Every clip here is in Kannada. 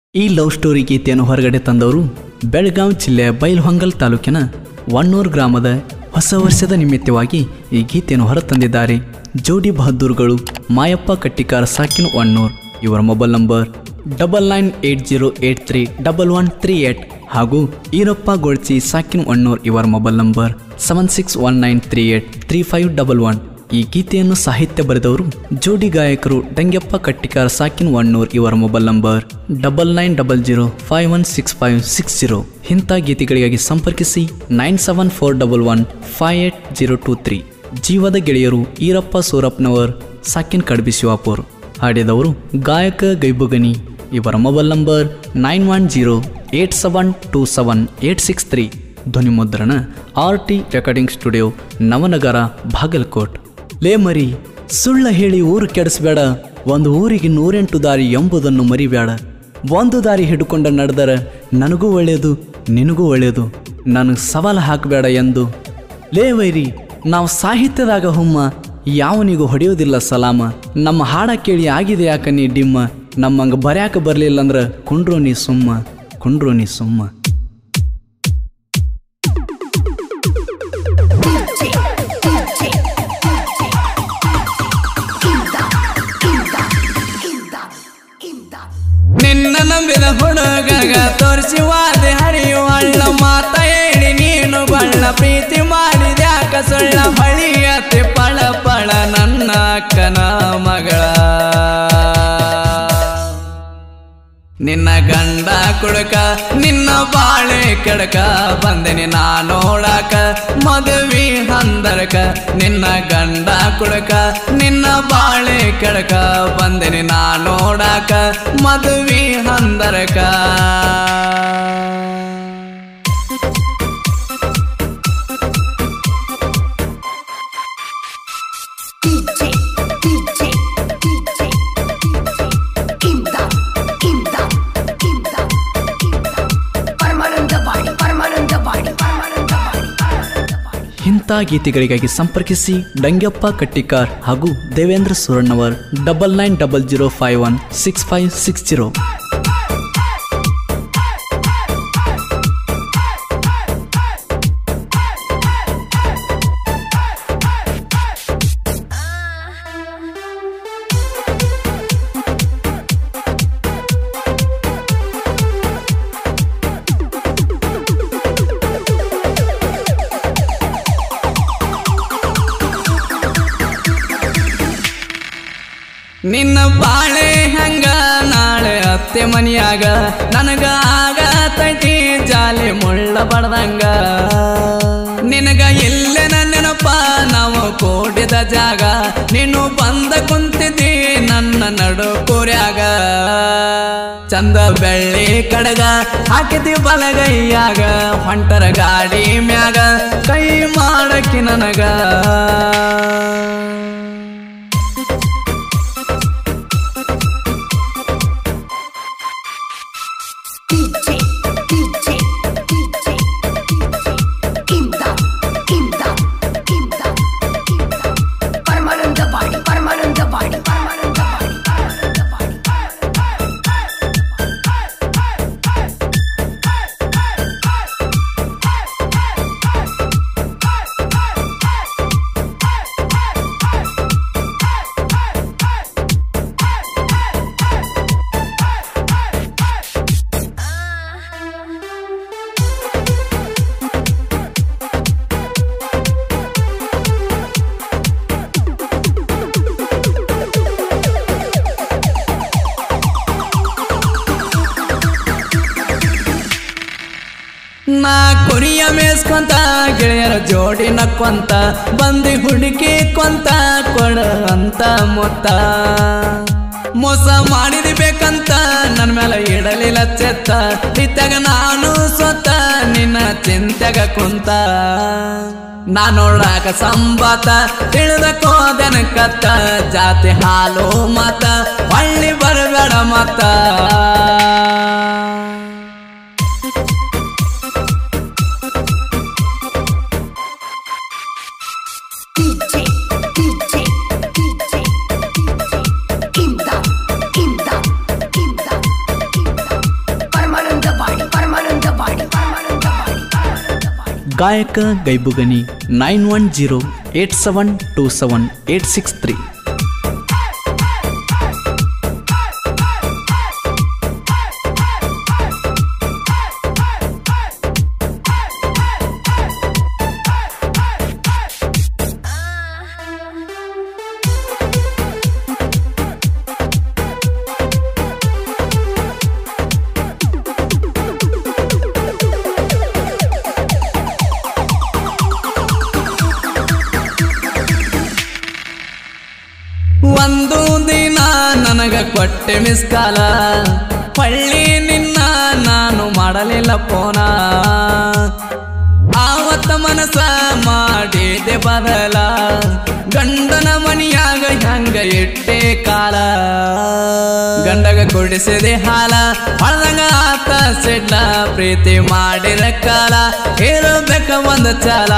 ಈ ಲವ್ ಸ್ಟೋರಿ ಗೀತೆಯನ್ನು ಹೊರಗಡೆ ತಂದವರು ಬೆಳಗಾವಿ ಜಿಲ್ಲೆಯ ಬೈಲ್ಹೊಂಗಲ್ ತಾಲೂಕಿನ ವಣ್ಣೂರು ಗ್ರಾಮದ ಹೊಸ ವರ್ಷದ ನಿಮಿತ್ತವಾಗಿ ಈ ಗೀತೆಯನ್ನು ಹೊರತಂದಿದ್ದಾರೆ ಜೋಡಿ ಬಹದ್ದೂರ್ಗಳು ಮಾಯಪ್ಪ ಕಟ್ಟಿಕಾರ ಸಾಕಿನ ವಣ್ಣೂರ್ ಇವರ mobile number double nine eight zero eight three double one three eight ಹಾಗೂ ಈರಪ್ಪ ಗೊಳ್ಚಿ ಸಾಕಿನ್ ವಣ್ಣೂರ್ ಇವರ mobile number seven six one nine three eight three five double one ಈ ಗೀತೆಯನ್ನು ಸಾಹಿತ್ಯ ಬರೆದವರು ಜೋಡಿ ಗಾಯಕರು ಡಂಗ್ಯಪ್ಪ ಕಟ್ಟಿಕಾರ ಸಾಕಿನ್ ವಣ್ಣೂರ್ ಇವರ mobile number double nine double zero five one six five six zero ಇಂಥ ಗೀತೆಗಳಿಗಾಗಿ ಸಂಪರ್ಕಿಸಿ nine seven four double one five eight zero two three ಜೀವದ ಗೆಳೆಯರು ಈರಪ್ಪ ಸೂರಪ್ಪನವರ್ ಸಾಕಿನ್ ಕಡ್ಬಿ ಶಿವಾಪುರ್ ಹಾಡಿದವರು ಗಾಯಕ ಗೈಬುಗನಿ ಇವರ mobile number nine one zero eight seven two seven eight six three ಧ್ವನಿ ಮುದ್ರಣ R T recording studio Navanagar Bagalkot ಲೇ ಮರಿ ಸುಳ್ಳ ಹೇಳಿ ಊರು ಕೆಡಿಸ್ಬೇಡ ಒಂದು ಊರಿಗೆ ನೂರೆಂಟು ದಾರಿ ಎಂಬುದನ್ನು ಮರಿಬೇಡ ಒಂದು ದಾರಿ ಹಿಡ್ಕೊಂಡ ನಡೆದರ ನನಗೂ ಒಳ್ಳೆಯದು ನಿನಗೂ ಒಳ್ಳೆಯದು ನನಗೆ ಸವಾಲು ಹಾಕಬೇಡ ಎಂದು ಲೇ ವೈರಿ ನಾವು ಸಾಹಿತ್ಯದಾಗ ಹುಮ್ಮ ಯಾವನಿಗೂ ಹೊಡೆಯೋದಿಲ್ಲ ಸಲಾಮ ನಮ್ಮ ಹಾಡ ಕೇಳಿ ಆಗಿದೆ ಯಾಕ ನೀ ಡಿಮ್ಮ ನಮ್ಮಂಗ ಬರ್ಯಾಕ ಬರಲಿಲ್ಲ ಅಂದ್ರೆ ಕುಂಡ್ರೋ ನೀ ಸುಮ್ಮ ಕುಂಡ್ರೋ ನೀ ಸುಮ್ಮ ನಿನ್ನ ನಂಬಿದ ಹುಡುಗಗ ತೋರಿಸಿ ವಾದೆ ಹರಿಯುವಳ್ಳ ಮಾತ ಹೇಳಿ ನೀನು ಬಳ್ಳ ಪ್ರೀತಿ ಮಾಡಿದ್ಯಾಕ ಸುಳ್ಳ ಹೊಳಿಯತಿ ಪಳ ಪಳ ನನ್ನ ಅಕ್ಕನ ಮಗಳ ನಿನ್ನ ಗಂಡ ಕುಡಕ ನಿನ್ನ ಬಾಳೆ ಕೆಡಕ ಬಂದೆನಿ ನಾ ನೋಡಾಕ ಮದುವೆ ಹಂದರಕ ನಿನ್ನ ಗಂಡ ಕುಡಕ ನಿನ್ನ ಬಾಳೆ ಕೆಡಕ ಬಂದೆನಿ ನಾ ನೋಡಾಕ ಮದುವೆ ಹಂದರಕ DJ, DJ, DJ, Imdad, Imdad, Imdad, Imdad. Paramanandawadi Paramanandawadi Paramanandawadi Paramanandawadi ಇಂಥ ಗೀತೆಗಳಿಗಾಗಿ ಸಂಪರ್ಕಿಸಿ ಡಂಗ್ಯಪ್ಪ ಕಟ್ಟಿಕಾರ್ ಹಾಗೂ Devendra Surannavar double nine double zero five one six five six zero ನಿನ್ನ ಬಾಳೆ ಹಂಗ ನಾಳೆ ಅತ್ತೆ ಮನಿಯಾಗ ನನಗ ಆಗತೈತಿ ಜಾಲಿ ಮುಳ್ಳ ಬಡ್ದಂಗ ನಿನಗ ಇಲ್ಲೆನ ನೆನಪ ನಾವು ಕೂಡಿದ ಜಾಗ ನೀನು ಬಂದ ಕುಂತಿದ್ದಿ ನನ್ನ ನಡು ಕೂರ್ಯಾಗ ಚಂದ ಬೆಳ್ಳಿ ಕಡಗ ಹಾಕಿದಿ ಬಲಗೈಯಾಗ ಹೊಂಟರ ಗಾಡಿ ಮ್ಯಾಗ ಕೈ ಮಾಡಕಿ ನನಗ DJ, DJ, DJ, Imdad, Imdad, Imdad, Imdad. Paramanandawadi Paramanandawadi Paramanandawadi Paramanandawadi ನಾ ಕುರಿಯ ಮೇಸ್ಕೊಂತ ಗೆಳೆಯರ ಜೋಡಿ ನಕ್ಕೊಂತ ಬಂದಿ ಹುಡುಕಿ ಕೊಂತ ಕೊಡ ಅಂತ ಮೊತ್ತ ಮೋಸ ಮಾಡಿದಿ ಬೇಕಂತ ನನ್ನ ಮೇಲೆ ಇಡಲಿಲ್ಲ ಚೆತ್ತ ಇತ್ತಾಗ ನಾನು ಸ್ವತ ನಿನ್ನ ಚಿಂತೆಗ ಕುಂತ ನಾ ನೋಡಾಕ ಸಂಬಾತ ತಿಳಿದ ಕೋದನ ಕತ್ತ ಜಾತಿ ಹಾಲು ಮತ ಹಳ್ಳಿ ಬರಬೇಡ ಮತ್ತ DJ, DJ, DJ, DJ, Imdad, Imdad, Imdad, Imdad. ಗಾಯಕ Gaibugani nine one zero eight seven two seven eight six three ಒಂದು ದಿನ ನನಗ ಕೊಟ್ಟೆ ಮಿಸ್ಕಾಲ ಪಳ್ಳಿ ನಿನ್ನ ನಾನು ಮಾಡಲಿಲ್ಲ ಪೋನ ಆವತ್ತ ಮನಸ ಮಾಡಿದೆ ಬದಲ ಗಂಡನ ಮನಿಯಾಗ ಹೆಂಗ ಇಟ್ಟೆ ಕಾಲ ಗಂಡಗ ಕುಡಿಸಿದೆ ಹಾಲ ಹೊಳದಂಗ ಆತ ಸಿಡ್ಲ ಪ್ರೀತಿ ಮಾಡಿದ ಕಾಲ ಇರಬೇಕ ಒಂದು ಚಾಲ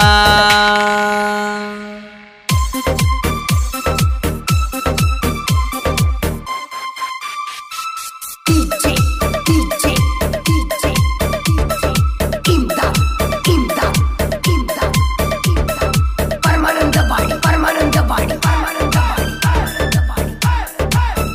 DJ, DJ, DJ, Imdad, Imdad, Imdad, Imdad. Paramanandabadi, Paramanandabadi, Paramanandabadi, Paramanandabadi.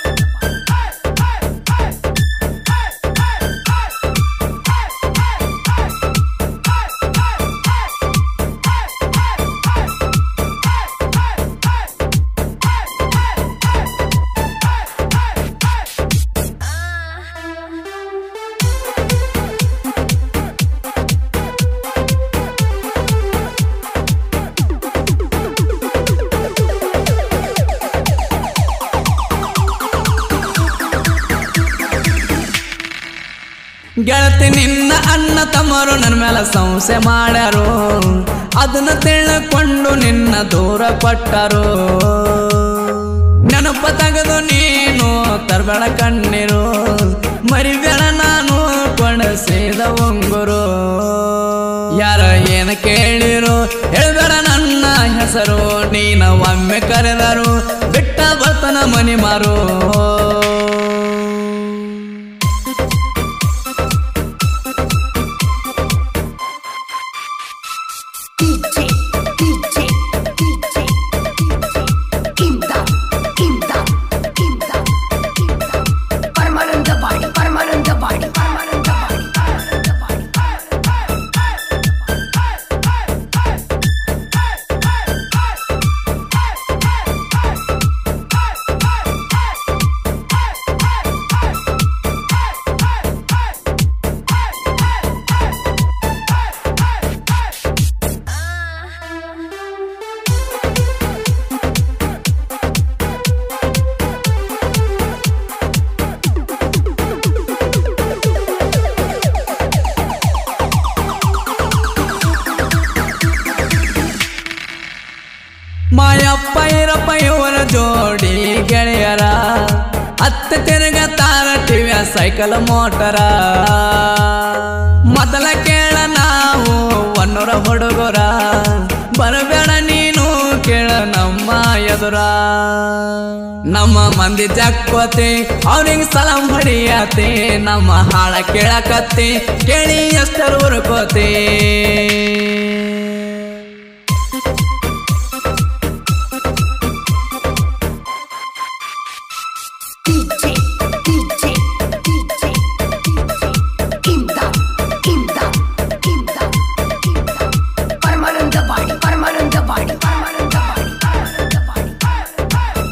ಗೆಳತಿ ನಿನ್ನ ಅಣ್ಣ ತಮ್ಮರು ನನ್ನ ಮೇಲೆ ಸಂಶಯ ಮಾಡ್ಯಾರು ಅದನ್ನ ತಿಳ್ಕೊಂಡು ನಿನ್ನ ದೂರ ಕೊಟ್ಟರು ನೆನಪ ತೆಗೆದು ನೀನು ತರಬೇಡ ಕಣ್ಣೀರು ಮರಿಬೇಡ ನಾನು ಕೊಡಸಿದ ಉಂಗುರು ಯಾರ ಏನ ಕೇಳಿರು ಹೇಳ್ಬೇಡ ನನ್ನ ಹೆಸರು ನೀನ ಒಮ್ಮೆ ಕರೆದರು ಬಿಟ್ಟ ಬರ್ತನ ಮನಿ ಮಾರು DJ, DJ, DJ, Imdad, Imdad, Imdad, Imdad. Paramanandabadi, Paramanandabadi, Paramanandabadi, Paramanandabadi. ಮಾಯಪ್ಪ ಇರಪ್ಪ ಇವರ ಜೋಡಿ ಗೆಳೆಯರ ಹತ್ತ ತಿರುಗ ತಾರ ಟಿವಿಯ ಸೈಕಲ್ ಮೋಟರ ಮೊದಲ ಕೇಳ ನಾವು ಒನ್ನೂರ ಹುಡುಗರ ಬರಬೇಡ ನೀನು ಕೇಳ ನಮ್ಮ ಎದುರ ನಮ್ಮ ಮಂದಿ ಜಕ್ಕೋತಿ ಅವ್ರಿಗೆ ಸಲಾಂ ಹೊಡಿಯತಿ ನಮ್ಮ ಹಾಳ ಕೇಳಕತ್ತಿ ಕೇಳಿ ಎಷ್ಟರು ಉರ್ಕೋತಿ DJ, DJ, DJ, Imdad, Imdad, Imdad, Imdad. Paramanandabadi, Paramanandabadi, Paramanandabadi, Paramanandabadi.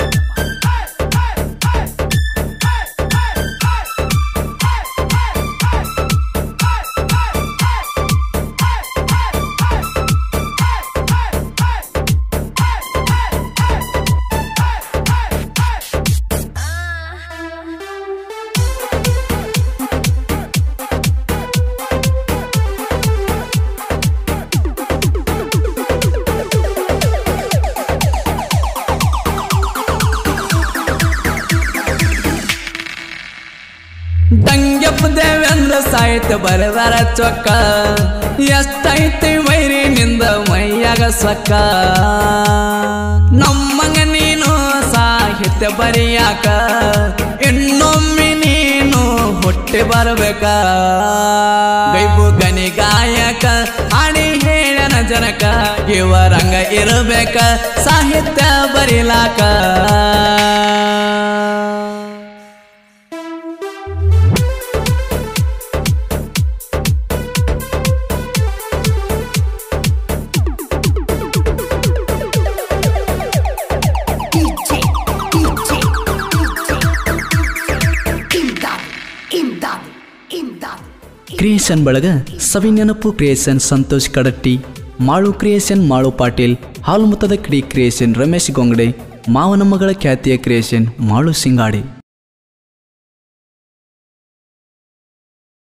ದಂಗ್ಯಪ್ಪ Devendra ಸಾಹಿತ್ಯ ಬರೆದಾರ ಚೊಕ್ಕ ಎಷ್ಟೈತಿ ವೈರಿ ನಿಂದ ಮೈಯಾಗ ಸೊಕ್ಕ ನಮ್ಮಂಗ ನೀನು ಸಾಹಿತ್ಯ ಬರಿಯಾಕ ಇನ್ನೊಮ್ಮೆ ನೀನು ಹುಟ್ಟಿ ಬರ್ಬೇಕ ಗೈಬು ಗನಿ ಗಾಯಕ ಹಾಡಿ ಹೇಳನ ಜನಕ ಇವ ರಂಗ ಇರಬೇಕ ಸಾಹಿತ್ಯ ಬರಿಲಾಕ DJ, DJ, Imdad Imdad Imdad creation ಬಳಗ ಸವಿನೆನಪು ಕ್ರಿಯೇಷನ್ ಸಂತೋಷ್ ಕಡಟ್ಟಿ ಮಾಳು ಕ್ರಿಯೇಷನ್ ಮಾಳು ಪಾಟೀಲ್ ಹಾಲುಮತದ ಕಿಡಿ ಕ್ರಿಯೇಷನ್ ರಮೇಶ್ ಗೊಂಗಡೆ ಮಾವನ ಮಗಳ ಖ್ಯಾತಿಯ ಕ್ರಿಯೇಷನ್ ಮಾಳು ಸಿಂಗಾಡಿ